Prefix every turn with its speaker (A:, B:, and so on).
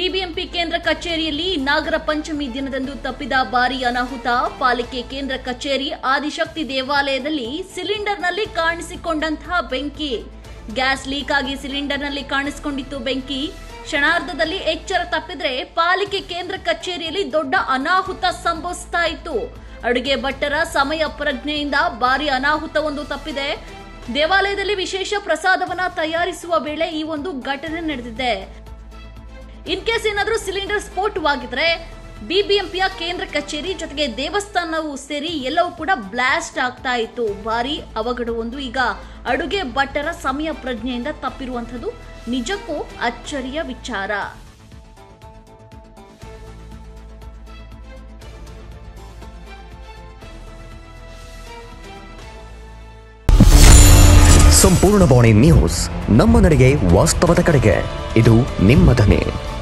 A: BBMP ಕೇಂದ್ರ ಕಚೇರಿಯಲ್ಲಿ ನಾಗರ ಪಂಚಮಿ ದಿನದಂದು ತಪ್ಪಿದ ಭಾರಿ ಅನಾಹುತ ಪಾಲಿಕೆ ಕೇಂದ್ರ ಕಚೇರಿ ಆದಿಶಕ್ತಿ ದೇವಾಲಯದಲ್ಲಿ ಸಿಲಿಂಡರ್ನಲ್ಲಿ ಕಾಣಿಸಿಕೊಂಡಂತಹ ಬೆಂಕಿ ಗ್ಯಾಸ್ ಲೀಕ್ ಆಗಿ ಸಿಲಿಂಡರ್ನಲ್ಲಿ ಕಾಣಿಸಿಕೊಂಡಿತ್ತು ಬೆಂಕಿ ಕ್ಷಣಾರ್ಧದಲ್ಲಿ ಎಚ್ಚರ ತಪ್ಪಿದ್ರೆ ಪಾಲಿಕೆ ಕೇಂದ್ರ ಕಚೇರಿಯಲ್ಲಿ ದೊಡ್ಡ ಅನಾಹುತ ಸಂಭವಿಸ್ತಾ ಇತ್ತು ಅಡುಗೆ ಭಟ್ಟರ ಸಮಯ ಪ್ರಜ್ಞೆಯಿಂದ ಭಾರಿ ಅನಾಹುತವೊಂದು ತಪ್ಪಿದೆ ದೇವಾಲಯದಲ್ಲಿ ವಿಶೇಷ ಪ್ರಸಾದವನ್ನ ತಯಾರಿಸುವ ವೇಳೆ ಈ ಒಂದು ಘಟನೆ ನಡೆದಿದೆ ಇನ್ ಕೇಸ್ ಏನಾದ್ರೂ ಸಿಲಿಂಡರ್ ಸ್ಫೋಟವಾಗಿದ್ರೆ ಬಿಬಿಎಂಪಿಯ ಕೇಂದ್ರ ಕಚೇರಿ ಜೊತೆಗೆ ದೇವಸ್ಥಾನವು ಸೇರಿ ಎಲ್ಲವೂ ಕೂಡ ಬ್ಲಾಸ್ಟ್ ಆಗ್ತಾ ಇತ್ತು ಭಾರಿ ಅವಘಡವೊಂದು ಈಗ ಅಡುಗೆ ಭಟ್ಟರ ಸಮಯ ಪ್ರಜ್ಞೆಯಿಂದ ತಪ್ಪಿರುವಂಥದ್ದು ನಿಜಕ್ಕೂ ಅಚ್ಚರಿಯ ವಿಚಾರ
B: ಸಂಪೂರ್ಣ ಬಾಣಿ ನ್ಯೂಸ್ ನಮ್ಮ ನಡೆಗೆ ವಾಸ್ತವದ ಕಡೆಗೆ ಇದು ನಿಮ್ಮ ಧ್ವನಿ